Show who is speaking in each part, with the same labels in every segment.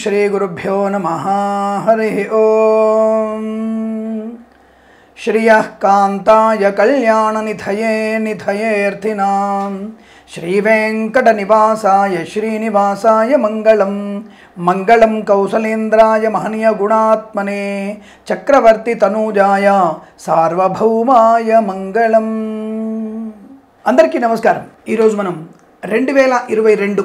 Speaker 1: श्रीगुरुभ्यो नमः हरिः ॐ श्रियः कान्ताय कल्याणनिधये निधयेऽर्थिनां श्रीवेङ्कटनिवासाय श्रीनिवासाय मङ्गलं मङ्गलं कौसलेन्द्राय महनीयगुणात्मने చక్రవర్తితనూజాయ సార్వభౌమాయ మంగళం అందరికీ నమస్కారం ఈరోజు మనం రెండు వేల ఇరవై రెండు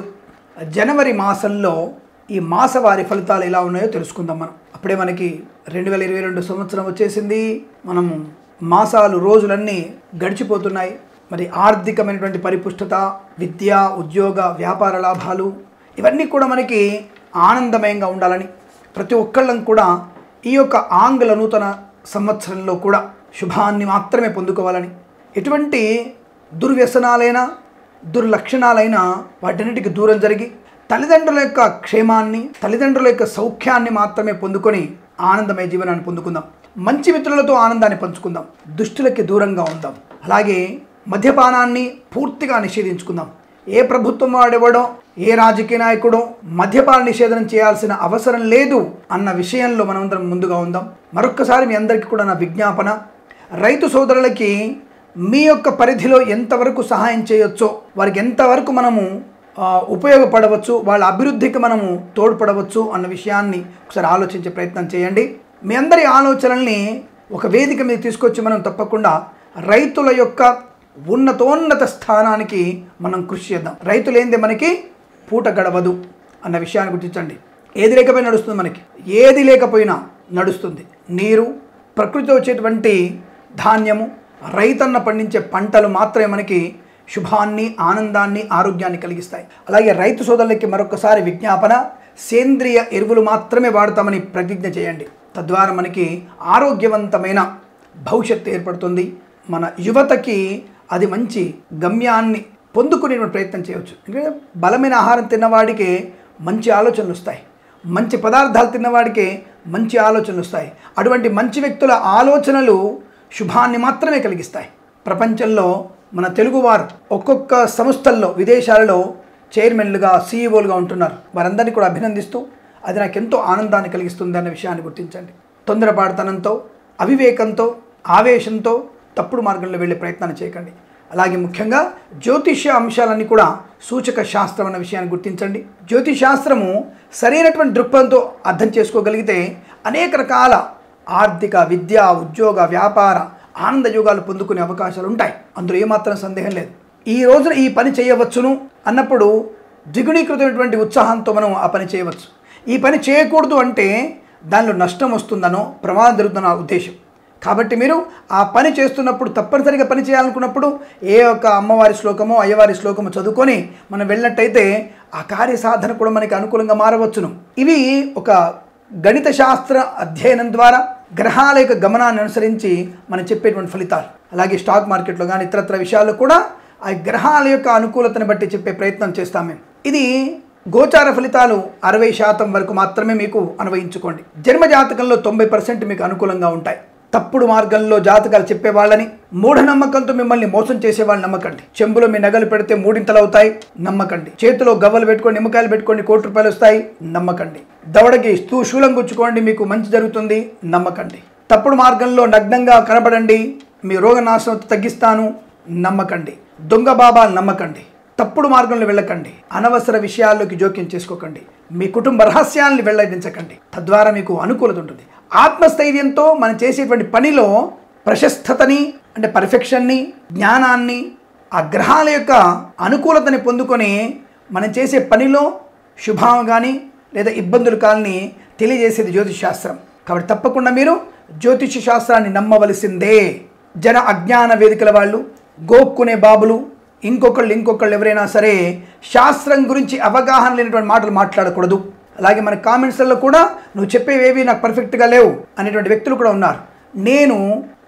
Speaker 1: జనవరి మాసంలో ఈ మాసవారి ఫలితాలు ఎలా ఉన్నాయో తెలుసుకుందాం మనం అప్పుడే మనకి రెండు వేల ఇరవై రెండు సంవత్సరం వచ్చేసింది మనము మాసాలు రోజులన్నీ గడిచిపోతున్నాయి మరి ఆర్థికమైనటువంటి పరిపుష్టత విద్య ఉద్యోగ వ్యాపార లాభాలు ఇవన్నీ కూడా మనకి ఆనందమయంగా ఉండాలని ప్రతి ఒక్కళ్ళం కూడా ఈ యొక్క ఆంగ్ల నూతన సంవత్సరంలో కూడా శుభాన్ని మాత్రమే పొందుకోవాలని ఎటువంటి దుర్వ్యసనాలైన దుర్లక్షణాలైన వాటన్నిటికి దూరం జరిగి తల్లిదండ్రుల యొక్క క్షేమాన్ని తల్లిదండ్రుల యొక్క సౌఖ్యాన్ని మాత్రమే పొందుకొని ఆనందమయ జీవనాన్ని పొందుకుందాం మంచి మిత్రులతో ఆనందాన్ని పంచుకుందాం దుష్టులకి దూరంగా ఉందాం అలాగే మద్యపానాన్ని పూర్తిగా నిషేధించుకుందాం ఏ ప్రభుత్వం వాడెవడో ఏ రాజకీయ నాయకుడో మద్యపాన నిషేధం చేయాల్సిన అవసరం లేదు అన్న విషయంలో మనమందరం ముందుగా ఉందాం మరొక్కసారి మీ అందరికీ కూడా నా విజ్ఞాపన రైతు సోదరులకి మీ యొక్క పరిధిలో ఎంతవరకు సహాయం చేయొచ్చో వారికి ఎంతవరకు మనము ఆ, ఉపయోగపడవచ్చు వాళ్ళ అభివృద్ధికి మనము తోడ్పడవచ్చు అన్న విషయాన్ని ఒకసారి ఆలోచించే ప్రయత్నం చేయండి మీ అందరి ఆలోచనల్ని ఒక వేదిక మీద తీసుకొచ్చి మనం తప్పకుండా రైతుల యొక్క ఉన్నతోన్నత స్థానానికి మనం కృషి చేద్దాం రైతు లేనిదే మనకి పూట గడవదు అన్న విషయాన్ని గుర్తించండి ఏది లేకపోయినా నడుస్తుంది మనకి ఏది లేకపోయినా నడుస్తుంది నీరు ప్రకృతితో వచ్చేటువంటి ధాన్యము రైతన్న పండించే పంటలు మాత్రమే మనకి శుభాన్ని ఆనందాన్ని ఆరోగ్యాన్ని కలిగిస్తాయి అలాగే రైతు సోదరులకి మరొకసారి విజ్ఞాపన సేంద్రియ ఎరువులు మాత్రమే వాడతామని ప్రతిజ్ఞ చేయండి తద్వారా మనకి ఆరోగ్యవంతమైన భవిష్యత్తు ఏర్పడుతుంది మన యువతకి అది మంచి గమ్యాన్ని పొందుకునేటువంటి ప్రయత్నం చేయవచ్చు ఎందుకంటే బలమైన ఆహారం తిన్నవాడికి మంచి ఆలోచనలు వస్తాయి మంచి పదార్థాలు తిన్నవాడికి మంచి ఆలోచనలు వస్తాయి అటువంటి మంచి వ్యక్తుల ఆలోచనలు శుభాన్ని మాత్రమే కలిగిస్తాయి ప్రపంచంలో మన తెలుగువారు ఒక్కొక్క సంస్థల్లో విదేశాలలో చైర్మన్లుగా సీఈఓలుగా ఉంటున్నారు వారందరినీ కూడా అభినందిస్తూ అది నాకు ఎంతో ఆనందాన్ని కలిగిస్తుంది అన్న విషయాన్ని గుర్తించండి తొందరపాటుతనంతో అవివేకంతో ఆవేశంతో తప్పుడు మార్గంలో వెళ్ళే ప్రయత్నాన్ని చేయకండి అలాగే ముఖ్యంగా జ్యోతిష్య అంశాలన్నీ కూడా సూచక శాస్త్రం అన్న విషయాన్ని గుర్తించండి జ్యోతిష్ శాస్త్రము సరైనటువంటి దృక్పథంతో అర్థం చేసుకోగలిగితే అనేక రకాల ఆర్థిక విద్య ఉద్యోగ వ్యాపార ఆనంద యోగాలు పొందుకునే అవకాశాలు ఉంటాయి అందులో ఏమాత్రం సందేహం లేదు ఈ రోజున ఈ పని చేయవచ్చును అన్నప్పుడు ద్విగుణీకృతమైనటువంటి ఉత్సాహంతో మనం ఆ పని చేయవచ్చు ఈ పని చేయకూడదు అంటే దానిలో నష్టం వస్తుందనో ప్రమాదం జరుగుతుందనో ఉద్దేశం కాబట్టి మీరు ఆ పని చేస్తున్నప్పుడు తప్పనిసరిగా పని చేయాలనుకున్నప్పుడు ఏ ఒక్క అమ్మవారి శ్లోకమో అయ్యవారి శ్లోకమో చదువుకొని మనం వెళ్ళినట్టయితే ఆ కార్య సాధన కూడా మనకి అనుకూలంగా మారవచ్చును ఇవి ఒక గణిత శాస్త్ర అధ్యయనం ద్వారా గ్రహాల యొక్క గమనాన్ని అనుసరించి మనం చెప్పేటువంటి ఫలితాలు అలాగే స్టాక్ మార్కెట్లో కానీ ఇతరత్ర విషయాల్లో కూడా ఆ గ్రహాల యొక్క అనుకూలతను బట్టి చెప్పే ప్రయత్నం చేస్తాం మేము ఇది గోచార ఫలితాలు అరవై శాతం వరకు మాత్రమే మీకు అన్వయించుకోండి జన్మ జాతకంలో తొంభై పర్సెంట్ మీకు అనుకూలంగా ఉంటాయి తప్పుడు మార్గంలో జాతకాలు చెప్పేవాళ్ళని మూఢనమ్మకంతో మిమ్మల్ని మోసం చేసే వాళ్ళు నమ్మకండి చెంబులో మీ నగలు పెడితే మూడింతలు అవుతాయి నమ్మకండి చేతిలో గవ్వలు పెట్టుకొని నిమ్మకాయలు పెట్టుకోండి కోటి రూపాయలు వస్తాయి నమ్మకండి దవడకి స్తూ శూలం గుచ్చుకోండి మీకు మంచి జరుగుతుంది నమ్మకండి తప్పుడు మార్గంలో నగ్నంగా కనబడండి మీ రోగనాశనం తగ్గిస్తాను నమ్మకండి దొంగ బాబాలు నమ్మకండి తప్పుడు మార్గంలో వెళ్ళకండి అనవసర విషయాల్లోకి జోక్యం చేసుకోకండి మీ కుటుంబ రహస్యాల్ని వెల్లడించకండి తద్వారా మీకు అనుకూలత ఉంటుంది ఆత్మస్థైర్యంతో మనం చేసేటువంటి పనిలో ప్రశస్తతని అంటే పర్ఫెక్షన్ని జ్ఞానాన్ని ఆ గ్రహాల యొక్క అనుకూలతని పొందుకొని మనం చేసే పనిలో శుభం కానీ లేదా ఇబ్బందులు కానీ తెలియజేసేది జ్యోతిష్ శాస్త్రం కాబట్టి తప్పకుండా మీరు జ్యోతిష శాస్త్రాన్ని నమ్మవలసిందే జన అజ్ఞాన వేదికల వాళ్ళు గోక్కునే బాబులు ఇంకొకళ్ళు ఇంకొకళ్ళు ఎవరైనా సరే శాస్త్రం గురించి అవగాహన లేనటువంటి మాటలు మాట్లాడకూడదు అలాగే మన కామెంట్స్లలో కూడా నువ్వు చెప్పేవేవి నాకు పర్ఫెక్ట్గా లేవు అనేటువంటి వ్యక్తులు కూడా ఉన్నారు నేను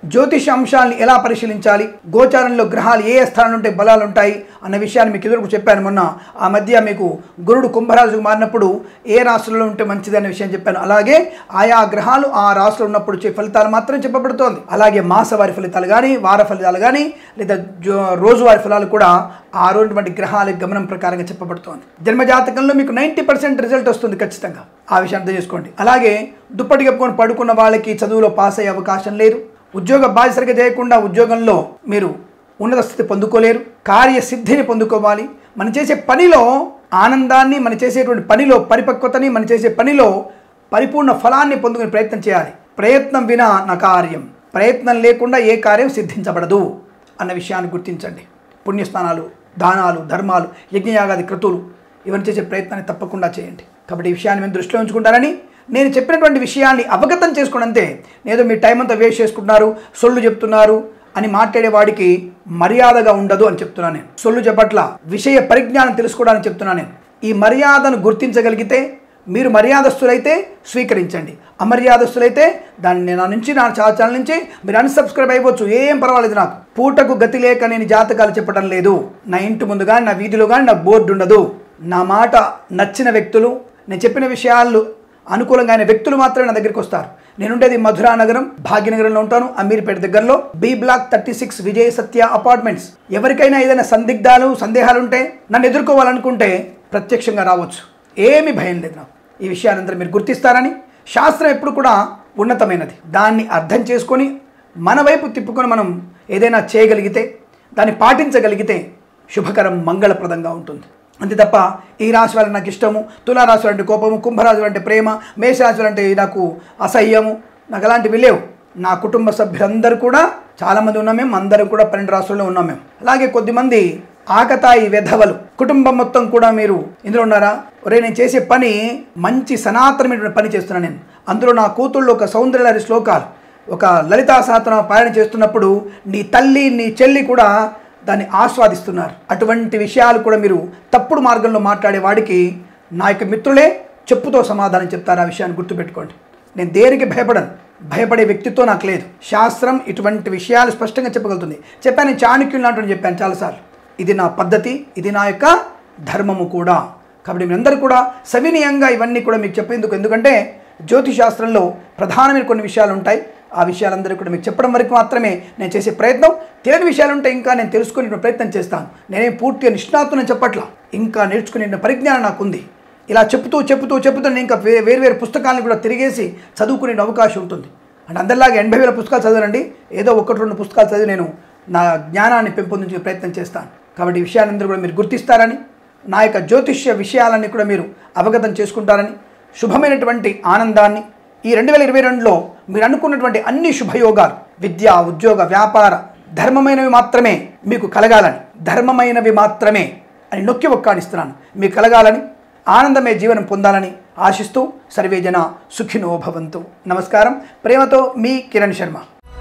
Speaker 1: జ్యోతిష అంశాలను ఎలా పరిశీలించాలి గోచారంలో గ్రహాలు ఏ ఏ స్థానంలో ఉంటే బలాలు ఉంటాయి అన్న విషయాన్ని మీకు ఎదురుకు చెప్పాను మొన్న ఆ మధ్య మీకు గురుడు కుంభరాజుకు మారినప్పుడు ఏ రాశులలో ఉంటే మంచిది అనే విషయం చెప్పాను అలాగే ఆయా గ్రహాలు ఆ రాశిలో ఉన్నప్పుడు వచ్చే ఫలితాలు మాత్రం చెప్పబడుతోంది అలాగే మాసవారి ఫలితాలు కానీ వార ఫలితాలు కానీ లేదా జో- రోజువారి ఫలాలు కూడా ఆ రోజుటువంటి గ్రహాల గమనం ప్రకారంగా చెప్పబడుతోంది జన్మజాతకంలో మీకు నైంటీ పర్సెంట్ రిజల్ట్ వస్తుంది ఖచ్చితంగా ఆ విషయం అర్థం చేసుకోండి అలాగే దుప్పటి కప్పుకొని పడుకున్న వాళ్ళకి చదువులో పాస్ అయ్యే అవకాశం లేదు ఉద్యోగ బాధ్యత సరిగ్గా చేయకుండా ఉద్యోగంలో మీరు ఉన్నత స్థితి పొందుకోలేరు కార్యసిద్ధిని పొందుకోవాలి మనం చేసే పనిలో ఆనందాన్ని మనం చేసేటువంటి పనిలో పరిపక్వతని మనం చేసే పనిలో పరిపూర్ణ ఫలాన్ని పొందుకునే ప్రయత్నం చేయాలి ప్రయత్నం వినా నా కార్యం ప్రయత్నం లేకుండా ఏ కార్యం సిద్ధించబడదు అన్న విషయాన్ని గుర్తించండి పుణ్యస్నానాలు దానాలు ధర్మాలు యజ్ఞయాగాది క్రతువులు ఇవన్నీ చేసే ప్రయత్నాన్ని తప్పకుండా చేయండి కాబట్టి ఈ విషయాన్ని మేము దృష్టిలో ఉంచుకుంటారని నేను చెప్పినటువంటి విషయాన్ని అవగతం చేసుకోండి అంతే ఏదో మీ టైం అంతా వేస్ట్ చేసుకుంటున్నారు సొల్లు చెప్తున్నారు అని మాట్లాడే వాడికి మర్యాదగా ఉండదు అని చెప్తున్నాను నేను సొల్లు చెప్పట్ల విషయ పరిజ్ఞానం తెలుసుకోవడానికి చెప్తున్నాను నేను ఈ మర్యాదను గుర్తించగలిగితే మీరు మర్యాదస్తులైతే స్వీకరించండి అమర్యాదస్తులైతే దాన్ని నా నుంచి నా చా- ఛానల్ నుంచి మీరు అన్సబ్స్క్రైబ్ అయిపోవచ్చు ఏం పర్వాలేదు నాకు పూటకు గతి లేక నేను జాతకాలు చెప్పడం లేదు నా ఇంటి ముందు కానీ నా వీధిలో కానీ నా బోర్డు ఉండదు నా మాట నచ్చిన వ్యక్తులు నేను చెప్పిన విషయాలు అనుకూలంగా అయిన వ్యక్తులు మాత్రమే నా దగ్గరికి వస్తారు నేనుండేది మధురా నగరం భాగ్యనగరంలో ఉంటాను అమీర్పేట దగ్గరలో B block thirty six Vijaya Satya apartments ఎవరికైనా ఏదైనా సందిగ్ధాలు సందేహాలు ఉంటే నన్ను ఎదుర్కోవాలనుకుంటే ప్రత్యక్షంగా రావచ్చు ఏమీ భయం లేదు నాకు ఈ విషయానంతా మీరు గుర్తిస్తారని శాస్త్రం ఎప్పుడు కూడా ఉన్నతమైనది దాన్ని అర్థం చేసుకొని మన వైపు తిప్పుకొని మనం ఏదైనా చేయగలిగితే దాన్ని పాటించగలిగితే శుభకరం మంగళప్రదంగా ఉంటుంది అంతే తప్ప ఈ రాశి వాళ్ళ నాకు ఇష్టము తులారాశి అంటే కోపము కుంభరాశి అంటే ప్రేమ మేషరాశి అంటే నాకు అసహ్యము నాకు అలాంటివి లేవు నా కుటుంబ సభ్యులందరూ కూడా చాలామంది ఉన్నాం మేము అందరం కూడా పన్నెండు రాష్ట్రాల్లో ఉన్నాం మేము అలాగే కొద్దిమంది ఆకతాయి వెధవలు కుటుంబం మొత్తం కూడా మీరు ఇందులో ఉన్నారా ఒరే నేను చేసే పని మంచి సనాతనమైనటువంటి పని చేస్తున్నాను నేను అందులో నా కూతుళ్ళు ఒక సౌందర్యలహరి శ్లోకాలు ఒక లలితా సహస్ర పాలన చేస్తున్నప్పుడు నీ తల్లి నీ చెల్లి కూడా దాన్ని ఆస్వాదిస్తున్నారు అటువంటి విషయాలు కూడా మీరు తప్పుడు మార్గంలో మాట్లాడే వాడికి నా యొక్క మిత్రులే చెప్పుతో సమాధానం చెప్తారు ఆ విషయాన్ని గుర్తుపెట్టుకోండి నేను దేనికి భయపడను భయపడే వ్యక్తిత్వం నాకు లేదు శాస్త్రం ఇటువంటి విషయాలు స్పష్టంగా చెప్పగలుగుతుంది చెప్పాను నేను చాణక్యులు నాటు చెప్పాను చాలాసార్లు ఇది నా పద్ధతి ఇది నా యొక్క ధర్మము కూడా కాబట్టి మీరందరూ కూడా సవినీయంగా ఇవన్నీ కూడా మీకు చెప్పేందుకు ఎందుకంటే జ్యోతిష్ శాస్త్రంలో ప్రధానమైన కొన్ని విషయాలు ఉంటాయి ఆ విషయాలందరూ కూడా మీకు చెప్పడం వరకు మాత్రమే నేను చేసే ప్రయత్నం తెలియని విషయాలు ఉంటే ఇంకా నేను తెలుసుకునే ప్రయత్నం చేస్తాను నేనేం పూర్తిగా నిష్ణాతుని చెప్పట్లా ఇంకా నేర్చుకునే పరిజ్ఞానం నాకు ఉంది ఇలా చెప్తూ చెప్తూ చెప్తూ నేను ఇంకా వే- వేరు వేరు పుస్తకాలను కూడా తిరిగేసి చదువుకునే అవకాశం ఉంటుంది అంటే అందరిలాగా ఎనభై వేల పుస్తకాలు చదవనండి ఏదో ఒకటి రెండు పుస్తకాలు చదివి నేను నా జ్ఞానాన్ని పెంపొందించే ప్రయత్నం చేస్తాను కాబట్టి ఈ విషయాలందరూ కూడా మీరు గుర్తిస్తారని నా యొక్క జ్యోతిష్య విషయాలన్నీ కూడా మీరు అవగతం చేసుకుంటారని శుభమైనటువంటి ఆనందాన్ని ఈ రెండు వేల ఇరవై రెండులో మీరు అనుకున్నటువంటి అన్ని శుభయోగాలు విద్య ఉద్యోగ వ్యాపార ధర్మమైనవి మాత్రమే మీకు కలగాలని ధర్మమైనవి మాత్రమే అని నొక్కి ఒక్కాడిస్తున్నాను మీకు కలగాలని ఆనందమే జీవనం పొందాలని ఆశిస్తూ సర్వేజన సుఖినో భవంతు నమస్కారం ప్రేమతో మీ కిరణ్ శర్మ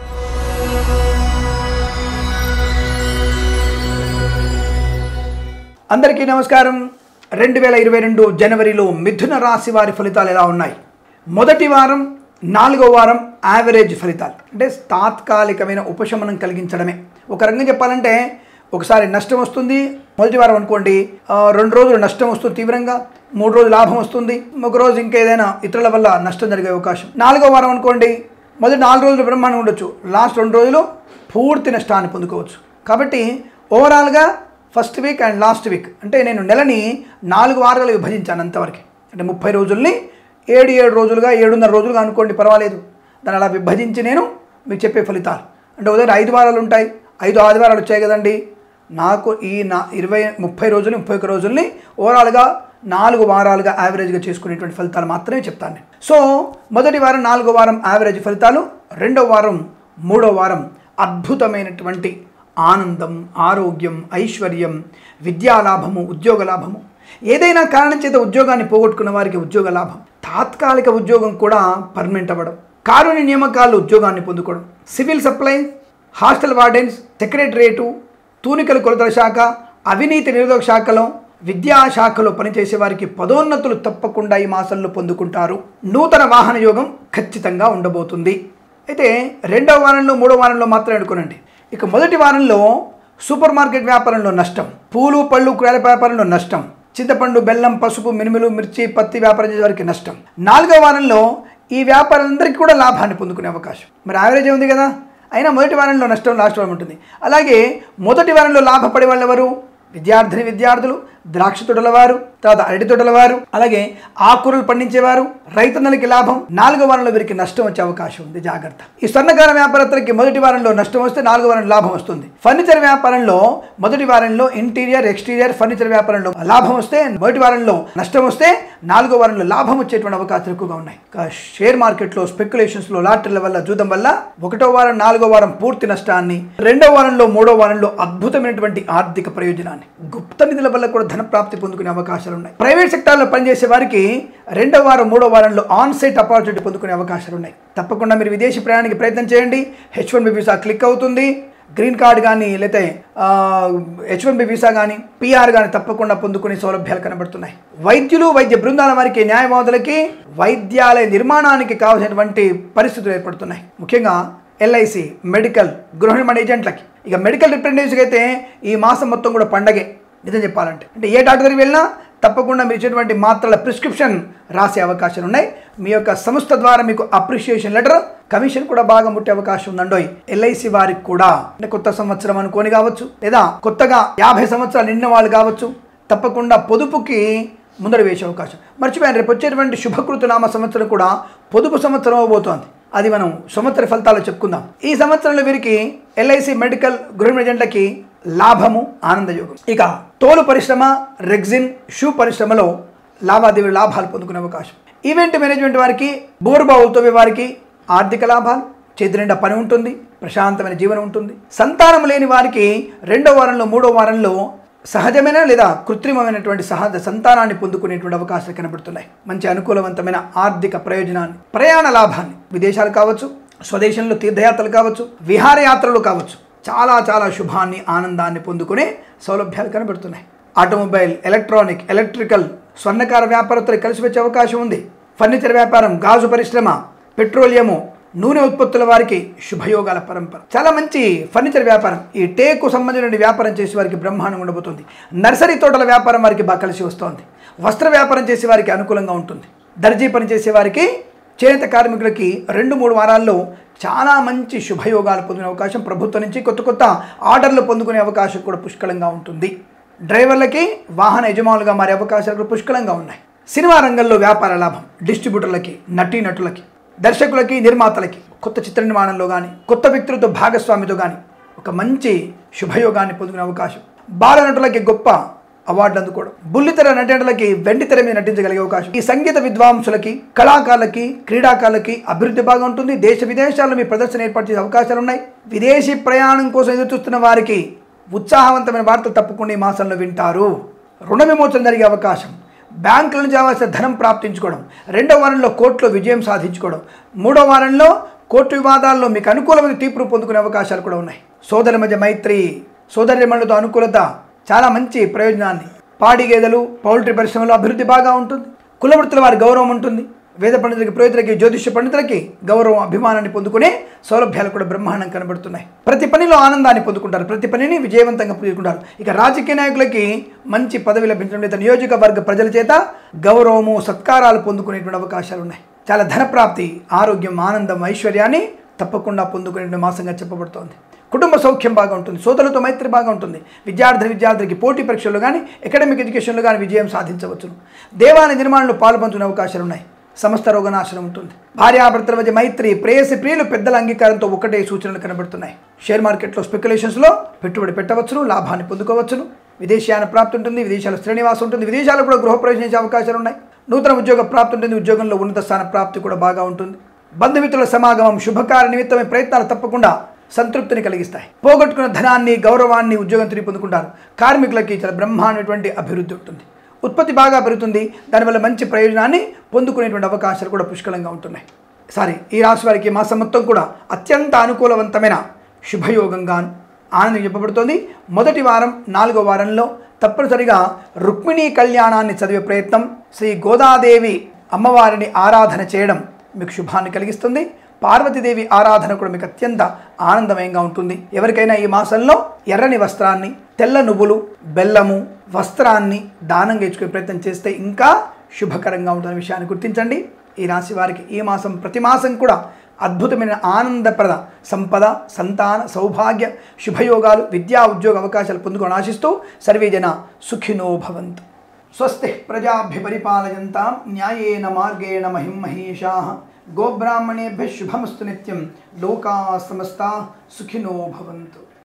Speaker 1: అందరికీ నమస్కారం రెండు వేల ఇరవై రెండు జనవరిలో మిథున రాశి వారి ఫలితాలు ఎలా ఉన్నాయి మొదటి వారం నాలుగో వారం యావరేజ్ ఫలితాలు అంటే తాత్కాలికమైన ఉపశమనం కలిగించడమే ఒక రంగం చెప్పాలంటే ఒకసారి నష్టం వస్తుంది మొదటి వారం అనుకోండి ఆ, రెండు రోజులు నష్టం వస్తుంది తీవ్రంగా మూడు రోజులు లాభం వస్తుంది ఒక రోజు ఇంకేదైనా ఇతరుల వల్ల నష్టం జరిగే అవకాశం నాలుగో వారం అనుకోండి మొదటి నాలుగు రోజులు బ్రహ్మాండం ఉండొచ్చు లాస్ట్ రెండు రోజులు పూర్తి నష్టాన్ని పొందుకోవచ్చు కాబట్టి ఓవరాల్గా first week and last week అంటే నేను నెలని నాలుగు వారాలు విభజించాను అంతవరకు అంటే ముప్పై రోజుల్ని ఏడు ఏడు రోజులుగా ఏడున్నర రోజులుగా అనుకోండి పర్వాలేదు దాన్ని అలా విభజించి నేను మీకు చెప్పే ఫలితాలు అంటే ఉదయం ఐదు వారాలు ఉంటాయి ఐదు ఆదివారాలు వచ్చాయి కదండి నాకు ఈ నా ఇరవై ముప్పై రోజులు ముప్పై ఒక్క రోజుల్ని ఓవరాల్గా నాలుగు వారాలుగా యావరేజ్గా చేసుకునేటువంటి ఫలితాలు మాత్రమే చెప్తాను నేను సో మొదటి వారం నాలుగో వారం యావరేజ్ ఫలితాలు రెండో వారం మూడో వారం అద్భుతమైనటువంటి ఆనందం ఆరోగ్యం ఐశ్వర్యం విద్యా లాభము ఉద్యోగ లాభము ఏదైనా కారణం చేత ఉద్యోగాన్ని పోగొట్టుకున్న వారికి ఉద్యోగ లాభం తాత్కాలిక ఉద్యోగం కూడా పర్మనెంట్ అవ్వడం కారుణ్య నియామకాలు ఉద్యోగాన్ని పొందుకోవడం civil supplies hostel wardens secretariat తూనికల కొలతల శాఖ అవినీతి నిరోధక శాఖలో విద్యా శాఖలో పనిచేసే వారికి పదోన్నతులు తప్పకుండా ఈ మాసంలో పొందుకుంటారు నూతన వాహన యోగం ఖచ్చితంగా ఉండబోతుంది అయితే రెండవ వారంలో మూడవ వారంలో మాత్రమే అనుకోనండి ఇక మొదటి వారంలో సూపర్ మార్కెట్ వ్యాపారంలో నష్టం పూలు పళ్ళు కూరగాయల వ్యాపారంలో నష్టం చింతపండు బెల్లం పసుపు మినుములు మిర్చి పత్తి వ్యాపారం చేసే వారికి నష్టం నాలుగో వారంలో ఈ వ్యాపారులందరికీ కూడా లాభాన్ని పొందుకునే అవకాశం మరి యావరేజ్ ఉంది కదా అయినా మొదటి వారంలో నష్టం లాస్ట్ వారం ఉంటుంది అలాగే మొదటి వారంలో లాభపడే వాళ్ళు ఎవరు విద్యార్థిని విద్యార్థులు ద్రాక్ష తోటల వారు తర్వాత అరటి తోటల వారు అలాగే ఆకుకూరలు పండించేవారు రైతన్నలకి లాభం నాలుగో వారంలో వీరికి నష్టం వచ్చే అవకాశం ఉంది జాగ్రత్త ఈ స్వర్ణకార వ్యాపారస్తులకి మొదటి వారంలో నష్టం వస్తే నాలుగో వారంలో లాభం వస్తుంది ఫర్నిచర్ వ్యాపారంలో మొదటి వారంలో ఇంటీరియర్ ఎక్స్టీరియర్ ఫర్నిచర్ వ్యాపారంలో లాభం వస్తే మొదటి వారంలో నష్టం వస్తే నాలుగో వారంలో లాభం వచ్చేటువంటి అవకాశాలు ఎక్కువగా ఉన్నాయి ఇక షేర్ మార్కెట్లో స్పెక్యులేషన్స్లో లాటరీల వల్ల జూదం వల్ల ఒకటో వారం నాలుగో వారం పూర్తి నష్టాన్ని రెండో వారంలో మూడో వారంలో అద్భుతమైనటువంటి ఆర్థిక ప్రయోజనాన్ని గుప్త నిధుల వల్ల కూడా ధన ప్రాప్తి పొందుకునే అవకాశాలు ఉన్నాయి ప్రైవేట్ సెక్టార్లో పనిచేసే వారికి రెండో వారం మూడో వారంలో ఆన్ సైట్ ఆపర్చునిటీ పొందుకునే అవకాశాలు ఉన్నాయి తప్పకుండా మీరు విదేశీ ప్రయాణానికి ప్రయత్నం చేయండి H one B visa click అవుతుంది గ్రీన్ కార్డ్ కానీ లేకపోతే హెచ్ వన్ బి వీసా కానీ పిఆర్ కానీ తప్పకుండా పొందుకునే సౌలభ్యాలు కనబడుతున్నాయి వైద్యులు వైద్య బృందాల వారికి న్యాయవాదులకి వైద్యాలయ నిర్మాణానికి కావాల్సినటువంటి పరిస్థితులు ఏర్పడుతున్నాయి ముఖ్యంగా ఎల్ఐసి మెడికల్ గృహ నిర్మాణ ఏజెంట్లకి ఇక మెడికల్ రిప్రజెంటేటివ్స్కి అయితే ఈ మాసం మొత్తం కూడా పండగే నిజం చెప్పాలంటే అంటే ఏ డాక్టర్ దగ్గరికి వెళ్ళినా తప్పకుండా మీరు ఇచ్చేటువంటి మాత్రల ప్రిస్క్రిప్షన్ రాసే అవకాశాలు ఉన్నాయి మీ యొక్క సంస్థ ద్వారా మీకు అప్రిషియేషన్ లెటర్ కమిషన్ కూడా బాగా ముట్టే అవకాశం ఉందండోయ్ ఎల్ఐసి వారికి కూడా అంటే కొత్త సంవత్సరం అనుకోని కావచ్చు లేదా కొత్తగా యాభై సంవత్సరాలు నిన్న వాళ్ళు కావచ్చు తప్పకుండా పొదుపుకి ముందర వేసే అవకాశం మర్చిపోయాను రేపు వచ్చేటువంటి శుభకృత నామ సంవత్సరం కూడా పొదుపు సంవత్సరం అవబోతోంది అది మనం సంవత్సర ఫలితాలు చెప్పుకుందాం ఈ సంవత్సరంలో వీరికి ఎల్ఐసి మెడికల్ గృహ ఏజెంట్లకి లాభము ఆనందయోగం ఇక తోలు పరిశ్రమ రెగ్జిన్ షూ పరిశ్రమలో లావాదేవీ లాభాలు పొందుకునే అవకాశం ఈవెంట్ మేనేజ్మెంట్ వారికి బోరుబావులతో వారికి ఆర్థిక లాభాలు చేతి నిండా పని ఉంటుంది ప్రశాంతమైన జీవనం ఉంటుంది సంతానం లేని వారికి రెండో వారంలో మూడో వారంలో సహజమైన లేదా కృత్రిమమైనటువంటి సహజ సంతానాన్ని పొందుకునేటువంటి అవకాశాలు కనబడుతున్నాయి మంచి అనుకూలవంతమైన ఆర్థిక ప్రయోజనాన్ని ప్రయాణ లాభాన్ని విదేశాలు కావచ్చు స్వదేశంలో తీర్థయాత్రలు కావచ్చు విహారయాత్రలు కావచ్చు చాలా చాలా శుభాన్ని ఆనందాన్ని పొందుకునే సౌలభ్యాలు కనబడుతున్నాయి ఆటోమొబైల్ ఎలక్ట్రానిక్ ఎలక్ట్రికల్ స్వర్ణకార వ్యాపారస్తులు కలిసి వచ్చే అవకాశం ఉంది ఫర్నిచర్ వ్యాపారం గాజు పరిశ్రమ పెట్రోలియము నూనె ఉత్పత్తుల వారికి శుభయోగాల పరంపర చాలా మంచి ఫర్నిచర్ వ్యాపారం ఈ టేకు సంబంధించిన వ్యాపారం చేసే వారికి బ్రహ్మాండం ఉండబోతుంది నర్సరీ తోటల వ్యాపారం వారికి బాగా కలిసి వస్తోంది వస్త్ర వ్యాపారం చేసే వారికి అనుకూలంగా ఉంటుంది దర్జీ పని చేసే వారికి చేనేత కార్మికులకి రెండు మూడు వారాల్లో చాలా మంచి శుభయోగాలు పొందిన అవకాశం ప్రభుత్వం నుంచి కొత్త కొత్త ఆర్డర్లు పొందుకునే అవకాశం కూడా పుష్కలంగా ఉంటుంది డ్రైవర్లకి వాహన యజమానులుగా మారే అవకాశాలు కూడా పుష్కలంగా ఉన్నాయి సినిమా రంగంలో వ్యాపార లాభం డిస్ట్రిబ్యూటర్లకి నటీనటులకి దర్శకులకి నిర్మాతలకి కొత్త చిత్ర నిర్మాణంలో కానీ కొత్త వ్యక్తులతో భాగస్వామితో కానీ ఒక మంచి శుభయోగాన్ని పొందుకునే అవకాశం బాల నటులకి గొప్ప అవార్డు అందుకోవడం బుల్లితెర నటనలకి వెండి తెర మీద నటించగలిగే అవకాశం ఈ సంగీత విద్వాంసులకి కళాకారులకి క్రీడాకారులకి అభివృద్ధి బాగా ఉంటుంది దేశ విదేశాల్లో మీ ప్రదర్శన ఏర్పాటు చేసే అవకాశాలు ఉన్నాయి విదేశీ ప్రయాణం కోసం ఎదురుచూస్తున్న వారికి ఉత్సాహవంతమైన వార్తలు తప్పకుండా ఈ మాసంలో వింటారు రుణ విమోచన జరిగే అవకాశం బ్యాంకుల నుంచి రావాల్సిన ధనం ప్రాప్తించుకోవడం రెండో వారంలో కోర్టులో విజయం సాధించుకోవడం మూడో వారంలో కోర్టు వివాదాల్లో మీకు అనుకూలమైన తీర్పు పొందుకునే అవకాశాలు కూడా ఉన్నాయి సోదరుల మధ్య మైత్రి సోదరిమణులతో అనుకూలత చాలా మంచి ప్రయోజనాన్ని పాడి గేదెలు పౌల్ట్రీ పరిశ్రమలో అభివృద్ధి బాగా ఉంటుంది కులవృత్తుల వారి గౌరవం ఉంటుంది వేద పండితులకి పురోహితులకి జ్యోతిష్య పండితులకి గౌరవం అభిమానాన్ని పొందుకునే సౌలభ్యాలు కూడా బ్రహ్మాండం కనబడుతున్నాయి ప్రతి పనిలో ఆనందాన్ని పొందుకుంటారు ప్రతి పనిని విజయవంతంగా పూర్చుకుంటారు ఇక రాజకీయ నాయకులకి మంచి పదవి లభించడం లేదా నియోజకవర్గ ప్రజల చేత గౌరవము సత్కారాలు పొందుకునేటువంటి అవకాశాలు ఉన్నాయి చాలా ధనప్రాప్తి ఆరోగ్యం ఆనందం ఐశ్వర్యాన్ని తప్పకుండా పొందుకునే మాసంగా చెప్పబడుతోంది కుటుంబ సౌఖ్యం బాగా ఉంటుంది సోదరులతో మైత్రి బాగా ఉంటుంది విద్యార్థి విద్యార్థికి పోటీ పరీక్షల్లో కానీ అకాడమిక్ ఎడ్యుకేషన్లో కానీ విజయం సాధించవచ్చును దేవాలయ నిర్మాణంలో పాల్పంచుకునే అవకాశాలు ఉన్నాయి సమస్త రోగనాశనం ఉంటుంది భార్యాభర్తల మధ్య మైత్రి ప్రేయసి ప్రియులు పెద్దల అంగీకారంతో ఒకటే సూచనలు కనబడుతున్నాయి షేర్ మార్కెట్లో స్పెక్యులేషన్స్లో పెట్టుబడి పెట్టవచ్చును లాభాన్ని పొందుకోవచ్చును విదేశీయాన ప్రాప్తి ఉంటుంది విదేశాల శ్రేణివాసం ఉంటుంది విదేశాల్లో కూడా గృహ ప్రవేశించే అవకాశాలు ఉన్నాయి నూతన ఉద్యోగ ప్రాప్తి ఉంటుంది ఉద్యోగంలో ఉన్నత స్థాన ప్రాప్తి కూడా బాగా ఉంటుంది బంధుమిత్రుల సమాగమం శుభకార్య నిమిత్తమే ప్రయత్నాలు తప్పకుండా సంతృప్తిని కలిగిస్తాయి పోగొట్టుకున్న ధనాన్ని గౌరవాన్ని ఉద్యోగం తిరిగి పొందుకుంటారు కార్మికులకి చాలా బ్రహ్మాండమైనటువంటి అభివృద్ధి ఉంటుంది ఉత్పత్తి బాగా పెరుగుతుంది దానివల్ల మంచి ప్రయోజనాన్ని పొందుకునేటువంటి అవకాశాలు కూడా పుష్కలంగా ఉంటున్నాయి సారీ ఈ రాశి వారికి ఈ మాసం మొత్తం కూడా అత్యంత అనుకూలవంతమైన శుభయోగంగాను ఆనందం చెప్పబడుతోంది మొదటి వారం నాలుగో వారంలో తప్పనిసరిగా రుక్మిణీ కళ్యాణాన్ని చదివే ప్రయత్నం శ్రీ గోదాదేవి అమ్మవారిని ఆరాధన చేయడం మీకు శుభాన్ని కలిగిస్తుంది పార్వతీదేవి ఆరాధన కూడా మీకు అత్యంత ఆనందమయంగా ఉంటుంది ఎవరికైనా ఈ మాసంలో ఎర్రని వస్త్రాన్ని తెల్ల నువ్వులు బెల్లము వస్త్రాన్ని దానంగా ఇచ్చుకునే ప్రయత్నం చేస్తే ఇంకా శుభకరంగా ఉంటున్న విషయాన్ని గుర్తించండి ఈ రాశి వారికి ఈ మాసం ప్రతి మాసం కూడా అద్భుతమైన ఆనందప్రద సంపద సంతాన సౌభాగ్య శుభయోగాలు విద్యా ఉద్యోగ అవకాశాలు పొందుకొని ఆశిస్తూ సర్వే జన సుఖినో భవంతు స్వస్తి ప్రజాభ్య పరిపాలయంతాం న్యాయేన మార్గేణ మహిం మహేషా గోబ్రాహ్మణేభ్య శుభమస్తు నిత్యం లోకా సమస్తా సుఖినో భవంతు